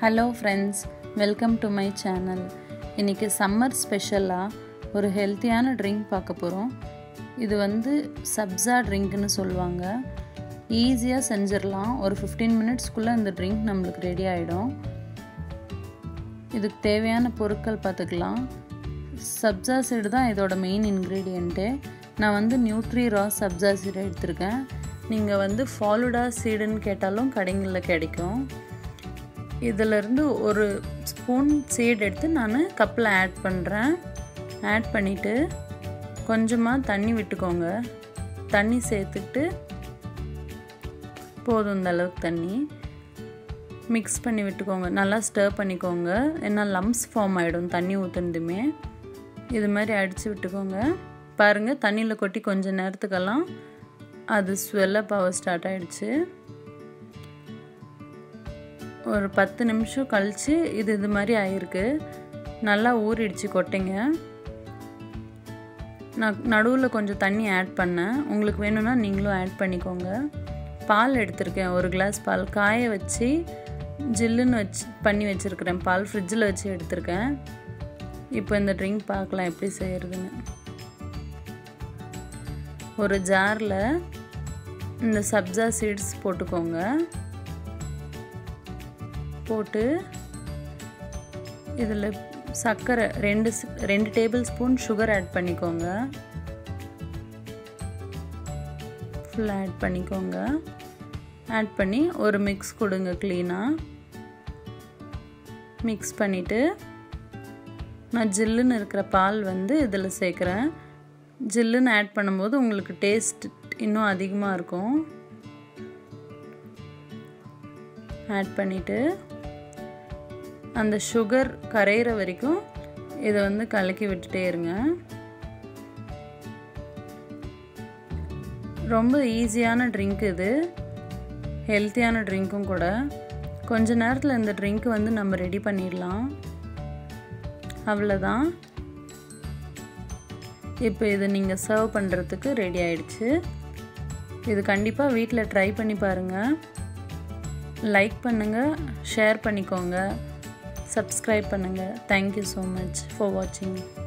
hello friends welcome to my channel இன்றைக்கி summer ஸ்பெஷலாக ஒரு ஹெல்த்தியான ட்ரிங்க் பார்க்க போகிறோம் இது வந்து சப்ஸா ட்ரிங்க்னு சொல்லுவாங்க ஈஸியாக செஞ்சிடலாம் ஒரு ஃபிஃப்டீன் மினிட்ஸ்க்குள்ளே இந்த ட்ரிங்க் நம்மளுக்கு ரெடி ஆகிடும் இதுக்கு தேவையான பொருட்கள் பார்த்துக்கலாம் சப்ஜா சீடு தான் இதோட மெயின் இன்க்ரீடியண்ட்டு நான் வந்து நியூட்ரி ரா சப்ஜா சீடு எடுத்திருக்கேன் நீங்கள் வந்து ஃபாலுடா சீடுன்னு கேட்டாலும் கடைகளில் கிடைக்கும் இதிலிருந்து ஒரு ஸ்பூன் சீட் எடுத்து நான் கப்பில் ஆட் பண்ணுறேன் ஆட் பண்ணிவிட்டு கொஞ்சமாக தண்ணி விட்டுக்கோங்க தண்ணி சேர்த்துக்கிட்டு போதும் இந்த அளவுக்கு தண்ணி மிக்ஸ் பண்ணி விட்டுக்கோங்க நல்லா ஸ்டர் பண்ணிக்கோங்க ஏன்னா லம்ஸ் ஃபார்ம் ஆகிடும் தண்ணி ஊற்றுனதுமே இது மாதிரி அடித்து விட்டுக்கோங்க பாருங்கள் தண்ணியில் கொட்டி கொஞ்சம் நேரத்துக்கெல்லாம் அது ஸ்வெல்லப் ஆக ஸ்டார்ட் ஆகிடுச்சு ஒரு பத்து நிமிஷம் கழித்து இது இது மாதிரி ஆயிருக்கு நல்லா ஊறிடுச்சு கொட்டைங்க நான் நடுவில் கொஞ்சம் தண்ணி ஆட் பண்ணேன் உங்களுக்கு வேணும்னா நீங்களும் ஆட் பண்ணிக்கோங்க பால் எடுத்திருக்கேன் ஒரு கிளாஸ் பால் காய வச்சு ஜில்லுன்னு வச்சு பண்ணி வச்சுருக்கிறேன் பால் ஃப்ரிட்ஜில் வச்சு எடுத்திருக்கேன் இப்போ இந்த ட்ரிங்க் பார்க்கலாம் எப்படி செய்கிறதுன்னு ஒரு ஜாரில் இந்த சப்ஜா சீட்ஸ் போட்டுக்கோங்க போட்டு இதில் சர்க்கரை ரெண்டு ரெண்டு டேபிள் ஸ்பூன் சுகர் ஆட் பண்ணிக்கோங்க ஃபுல் ஆட் பண்ணிக்கோங்க ஆட் பண்ணி ஒரு மிக்ஸ் கொடுங்க க்ளீனாக மிக்ஸ் பண்ணிவிட்டு நான் ஜில்லுன்னு இருக்கிற பால் வந்து இதில் சேர்க்குறேன் ஜில்லுன்னு ஆட் பண்ணும்போது உங்களுக்கு டேஸ்ட் இன்னும் அதிகமாக இருக்கும் ஆட் பண்ணிவிட்டு அந்த சுகர் கரையிற வரைக்கும் இதை வந்து கலக்கி விட்டுட்டே இருங்க ரொம்ப ஈஸியான ட்ரிங்க் இது ஹெல்த்தியான ட்ரிங்க்கும் கூட கொஞ்ச நேரத்தில் இந்த ட்ரிங்க் வந்து நம்ம ரெடி பண்ணிடலாம் அவ்வளோதான் இப்போ இதை நீங்கள் சர்வ் பண்ணுறதுக்கு ரெடி ஆயிடுச்சு இது கண்டிப்பாக வீட்டில் ட்ரை பண்ணி பாருங்கள் லைக் பண்ணுங்கள் ஷேர் பண்ணிக்கோங்க சப்ஸ்கிரைப் பண்ணுங்கள் தேங்க்யூ ஸோ மச் ஃபார் வாட்சிங்